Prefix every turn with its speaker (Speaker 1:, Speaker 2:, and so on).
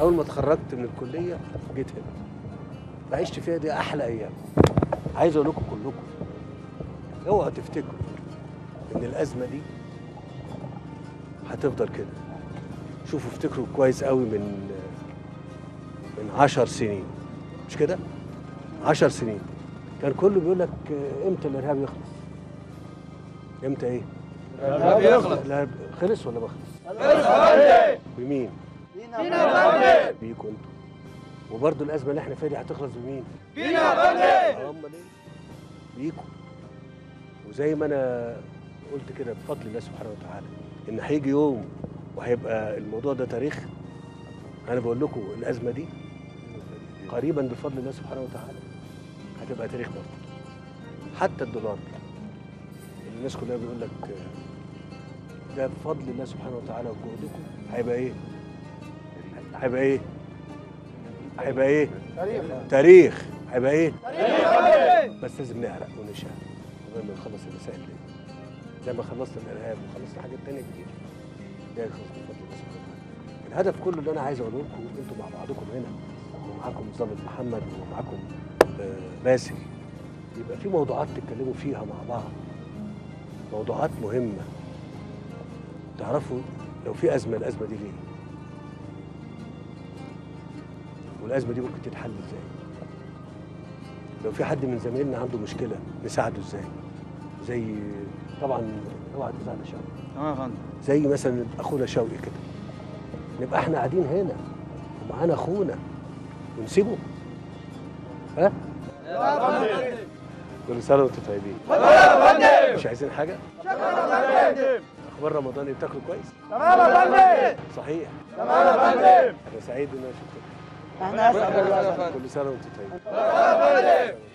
Speaker 1: اول ما اتخرجت من الكليه جيت هنا عشت فيها دي احلى ايام عايز اقول لكم كلكم اوعوا تفتكروا ان الازمه دي هتفضل كده شوفوا افتكروا كويس قوي من من عشر سنين مش كده عشر سنين كان كله بيقول لك امتى الارهاب يخلص امتى ايه
Speaker 2: الارهاب يخلص
Speaker 1: الارهاب خلص ولا ما خلص بمين
Speaker 2: فينا
Speaker 1: بيكوا انتوا وبرضه الازمه اللي احنا فيها دي هتخلص بمين
Speaker 2: فينا يا فندم
Speaker 1: امال ايه بيكوا وزي ما انا قلت كده بفضل الله سبحانه وتعالى ان هيجي يوم وهيبقى الموضوع ده تاريخ انا بقول لكم الازمه دي قريبا بفضل الله سبحانه وتعالى هتبقى تاريخ برضه حتى الدولار اللي الناس كلها بيقول لك آه، ده بفضل الله سبحانه وتعالى وجهودكم هيبقى ايه؟ هيبقى ايه؟ هيبقى ايه؟
Speaker 2: تاريخ
Speaker 1: تاريخ هيبقى ايه؟
Speaker 2: تاريخ يا فندم
Speaker 1: بس لازم نعرق ونشهق قبل ما نخلص المسائل دي زي ما خلصنا الارهاب وخلصنا حاجات تانية كتير ده يخلص بفضل الله سبحانه وتعالى الهدف كله اللي انا عايز اقوله لكم انتوا مع بعضكم هنا ومعاكم ضابط محمد ومعاكم آه، باسل يبقى في موضوعات تتكلموا فيها مع بعض موضوعات مهمة تعرفوا لو في أزمة الأزمة دي ليه والأزمة دي ممكن تتحل ازاي لو في حد من زمايلنا عنده مشكلة نساعده ازاي زي طبعا اوعى تزعل يا شوقي
Speaker 2: تمام يا فندم
Speaker 1: زي مثلا اخونا شوقي كده نبقى احنا قاعدين هنا ومعانا اخونا ونسيبه ها
Speaker 2: يا فندم
Speaker 1: كل سنه وانتم طيبين
Speaker 2: يا فندم
Speaker 1: مش عايزين حاجه
Speaker 2: شكرا يا فندم
Speaker 1: اخبار رمضان إيه؟ بتاكلوا كويس
Speaker 2: تمام يا فندم
Speaker 1: صحيح
Speaker 2: تمام يا فندم
Speaker 1: انا سعيد ان انا شفتكم
Speaker 2: احنا اسعد الله يا فندم
Speaker 1: كل سنه وانتم طيبين
Speaker 2: يا فندم